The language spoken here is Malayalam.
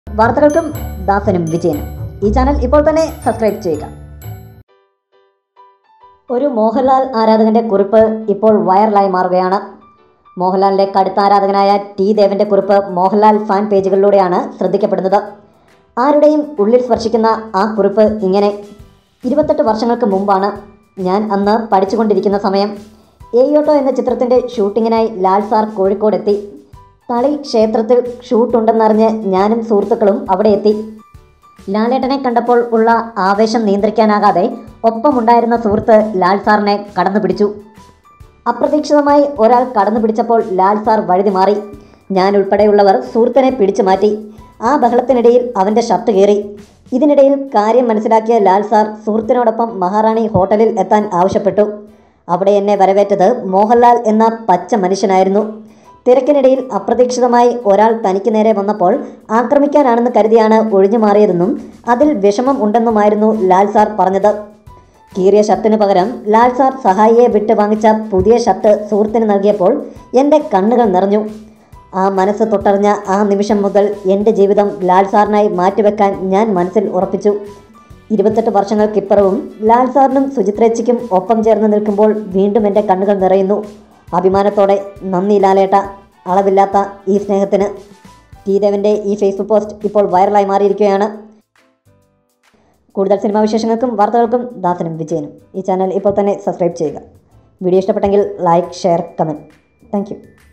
വാർത്തകൾക്കും ദാസനും വിജയനും ഈ ചാനൽ ഇപ്പോൾ തന്നെ സബ്സ്ക്രൈബ് ചെയ്യുക ഒരു മോഹൻലാൽ ആരാധകന്റെ കുറിപ്പ് ഇപ്പോൾ വൈറലായി മാറുകയാണ് മോഹൻലാലിന്റെ കടുത്ത ആരാധകനായ ടി ദേവന്റെ കുറിപ്പ് മോഹൻലാൽ ഫാൻ പേജുകളിലൂടെയാണ് ശ്രദ്ധിക്കപ്പെടുന്നത് ആരുടെയും ഉള്ളിൽ സ്പർശിക്കുന്ന ആ കുറിപ്പ് ഇങ്ങനെ ഇരുപത്തെട്ട് വർഷങ്ങൾക്ക് മുമ്പാണ് ഞാൻ അന്ന് പഠിച്ചുകൊണ്ടിരിക്കുന്ന സമയം ഏയോട്ടോ എന്ന ചിത്രത്തിൻ്റെ ഷൂട്ടിങ്ങിനായി ലാൽ സാർ കോഴിക്കോടെത്തി തളി ക്ഷേത്രത്തിൽ ഷൂട്ടുണ്ടെന്നറിഞ്ഞ് ഞാനും സുഹൃത്തുക്കളും അവിടെ എത്തി ലാലേട്ടനെ കണ്ടപ്പോൾ ഉള്ള ആവേശം നിയന്ത്രിക്കാനാകാതെ ഒപ്പമുണ്ടായിരുന്ന സുഹൃത്ത് ലാൽ സാറിനെ കടന്നു പിടിച്ചു അപ്രതീക്ഷിതമായി ഒരാൾ കടന്നു പിടിച്ചപ്പോൾ ലാൽ സാർ വഴുതി മാറി ഞാൻ ഉൾപ്പെടെയുള്ളവർ സുഹൃത്തിനെ പിടിച്ചു മാറ്റി ആ ബഹളത്തിനിടയിൽ അവൻ്റെ ഷർട്ട് കീറി ഇതിനിടയിൽ കാര്യം മനസ്സിലാക്കിയ ലാൽ സാർ സുഹൃത്തിനോടൊപ്പം മഹാറാണി ഹോട്ടലിൽ എത്താൻ ആവശ്യപ്പെട്ടു അവിടെ എന്നെ വരവേറ്റത് മോഹൻലാൽ എന്ന പച്ച മനുഷ്യനായിരുന്നു തിരക്കിനിടയിൽ അപ്രതീക്ഷിതമായി ഒരാൾ തനിക്ക് നേരെ വന്നപ്പോൾ ആക്രമിക്കാനാണെന്ന് കരുതിയാണ് ഒഴിഞ്ഞു മാറിയതെന്നും അതിൽ വിഷമം ഉണ്ടെന്നുമായിരുന്നു ലാൽ സാർ പറഞ്ഞത് കീറിയ ഷർട്ടിന് പകരം ലാൽ സാർ സഹായിയെ വിട്ട് വാങ്ങിച്ച പുതിയ ഷർട്ട് സുഹൃത്തിന് നൽകിയപ്പോൾ എൻ്റെ കണ്ണുകൾ നിറഞ്ഞു ആ മനസ്സ് തൊട്ടറിഞ്ഞ ആ നിമിഷം മുതൽ എൻ്റെ ജീവിതം ലാൽ സാറിനായി മാറ്റിവെക്കാൻ ഞാൻ മനസ്സിൽ ഉറപ്പിച്ചു ഇരുപത്തെട്ട് വർഷങ്ങൾക്കിപ്പുറവും ലാൽ സാറിനും സുചിത്രേച്ചിക്കും ഒപ്പം ചേർന്ന് നിൽക്കുമ്പോൾ വീണ്ടും എൻ്റെ കണ്ണുകൾ നിറയുന്നു അഭിമാനത്തോടെ നന്ദി ലാലേട്ട അളവില്ലാത്ത ഈ സ്നേഹത്തിന് ടി ദേവൻ്റെ ഈ ഫേസ്ബുക്ക് പോസ്റ്റ് ഇപ്പോൾ വൈറലായി മാറിയിരിക്കുകയാണ് കൂടുതൽ സിനിമാ വിശേഷങ്ങൾക്കും വാർത്തകൾക്കും ദാസനും വിജയനും ഈ ചാനൽ ഇപ്പോൾ തന്നെ സബ്സ്ക്രൈബ് ചെയ്യുക വീഡിയോ ഇഷ്ടപ്പെട്ടെങ്കിൽ ലൈക്ക് ഷെയർ കമൻറ്റ് താങ്ക്